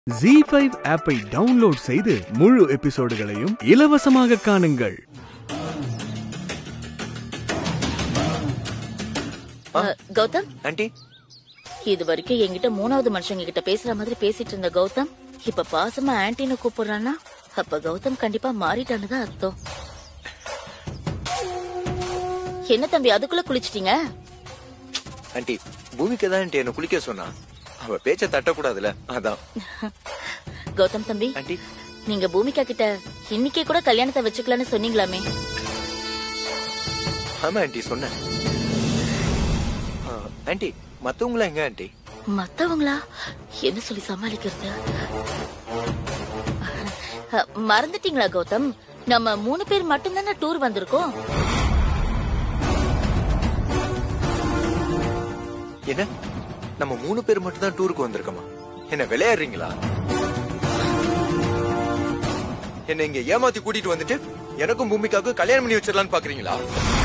G five ஆப்பை download செய்து முழு எபிசோடுகளையும் இலவசமாக காணுங்கள் அஹ், கௌதம் ஆண்டி இது வரைக்கும் என்கிட்ட மூணாவது மனுஷங்க கிட்ட பேசுற மாதிரி பேசிட்டு இருந்த கௌதம் இப்ப பாசமா ஆன்டின்னு கூப்பிடுறானா அப்ப கௌதம் கண்டிப்பா மாறிட்டான்னு தான் அர்த்தம் என்ன தம்பி அதுக்குள்ள குளிச்சிட்டீங்க ஆண்டி பூமிக்கு தான் ஆண்டி என்ன குளிக்க சொன்னா அவ பேச்ச தட்டக்கூடாதுல அதான் கௌதம் தம்பி ஆண்டி நீங்க பூமிகா கிட்ட இன்னைக்கே கூட கல்யாணத்தை வச்சுக்கலாம்னு சொன்னீங்களாமே ஆமா ஆண்டி சொன்னேன் ஆ, ஆண்டி மத்தவங்கள எங்க ஆண்டி மத்தவங்களா என்ன சொல்லி சமாளிக்கிறது அஹ், மறந்துட்டீங்களா கௌதம் நம்ம மூணு பேர் மட்டும்தானே டூர் வந்திருக்கோம் என்ன நம்ம மூணு பேர் மட்டும் தான் டூருக்கு வந்திருக்கோமா என்ன விளையாடுறீங்களா என்ன இங்க ஏமாத்தி கூட்டிட்டு வந்துட்டு எனக்கும் பூமிக்காவுக்கும் கல்யாணம் பண்ணி வச்சிடலாம்னு பாக்குறீங்களா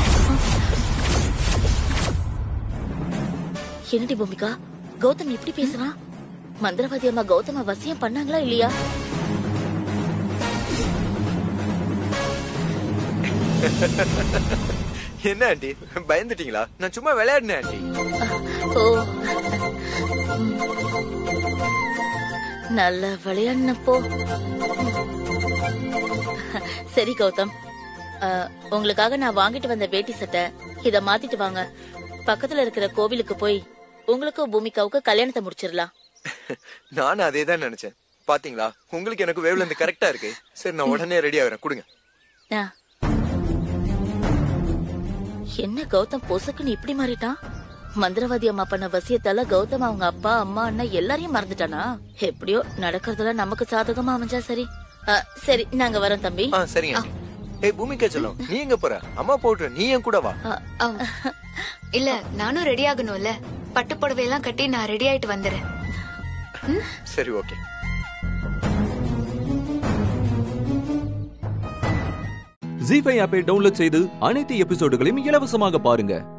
என்னடி பூமிகா கௌதம் எப்படி பேசுறான் மந்திரவாதி அம்மா கௌதம வசியம் பண்ணாங்களா இல்லையா என்ன ஆண்டி பயந்துட்டீங்களா நான் சும்மா விளையாடினேன் ஆண்டி ஓ நல்ல விளையாடினப்போ சரி கௌதம் அஹ், உங்களுக்காக நான் வாங்கிட்டு வந்த வேட்டி சட்டை இத மாத்திட்டு வாங்க பக்கத்துல இருக்கிற கோவிலுக்கு போய் உங்களுக்கும் பூமிகாவுக்கும் கல்யாணத்தை முடிச்சிடலாம் நானும் அதே தான் நினைச்சேன் பாத்தீங்களா உங்களுக்கு எனக்கு வேவ்ல இருந்து கரெக்டா இருக்கு சரி நான் உடனே ரெடி ஆகிறேன் கொடுங்க ஆ. என்ன கௌதம் பொசுக்குன்னு இப்படி மாறிட்டான் மந்திரவாதி அம்மா பண்ண வசியத்தால கௌதம் அவங்க அப்பா அம்மா அண்ணா எல்லாரையும் மறந்துட்டானா எப்படியோ நடக்கிறதெல்லாம் நமக்கு சாதகமா அமைஞ்சா சரி ஆ, சரி நாங்க வரோம் தம்பி ஆ சரிங்க ஆண்டி ஏய் பூமிகா செல்லம் நீ எங்க போற அம்மா போட்டு நீ என் கூட வா ஆ, ஆம். இல்ல நானும் ரெடி ஆகணும்ல பட்டு புடவையெல்லாம் கட்டி நான் ரெடி ஆயிட்டு வந்துடுறேன் சரி ஓகே ஜி ஃபைவ் ஆப்பை டவுன்லோட் செய்து அனைத்து எபிசோடுகளையும் இலவசமாக பாருங்க